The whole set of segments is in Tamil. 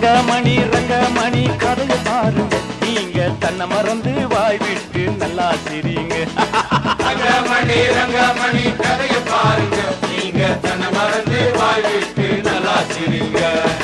தங்கமணி ரங்கமணி கதைய பாருங்க நீங்க தன்னை மறந்து வாய் விட்டு நல்லா சிரிங்க ரங்கமணி ரங்கமணி கதைய பாருங்க நீங்க தன்னை மறந்து வாய் விட்டு நல்லா சிரிங்க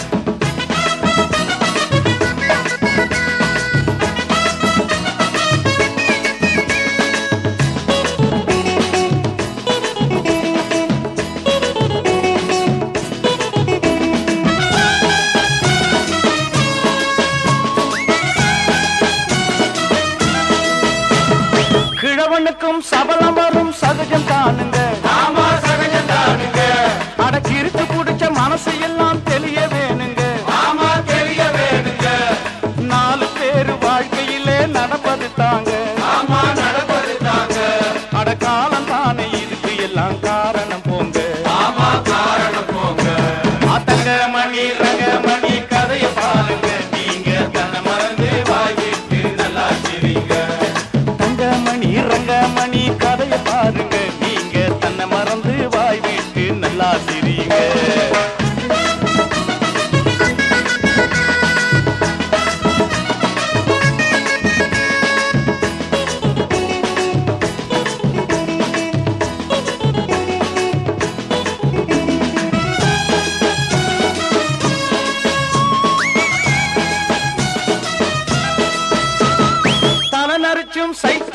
கிழவனுக்கும் சபலம் வரும் சகஜம் தானுங்க ஆமா சகஜம் தானுங்க அட கிறுக்கு பிடிச்ச மனசு எல்லாம் தெளிய வேணுங்க ஆமா தெரிய வேணுங்க நாலு பேரு வாழ்க்கையிலே நடப்பது தாங்க ஆமா நடப்பது தாங்க அட காலம் தானே இதுக்கு எல்லாம் காரணம் போங்க ஆமா காரணம் போங்க தங்கமணி ரங்கமணி கதைய பாருங்க நீங்க தன்னை மறந்து வாய் விட்டு நல்லா சிரிங்க தங்கமணி ரங்கமணி கதைய பாருங்க நீங்க தன்னை மறந்து வாய் விட்டு நல்லா சிரிங்க தலை நரிச்சும் சைத்த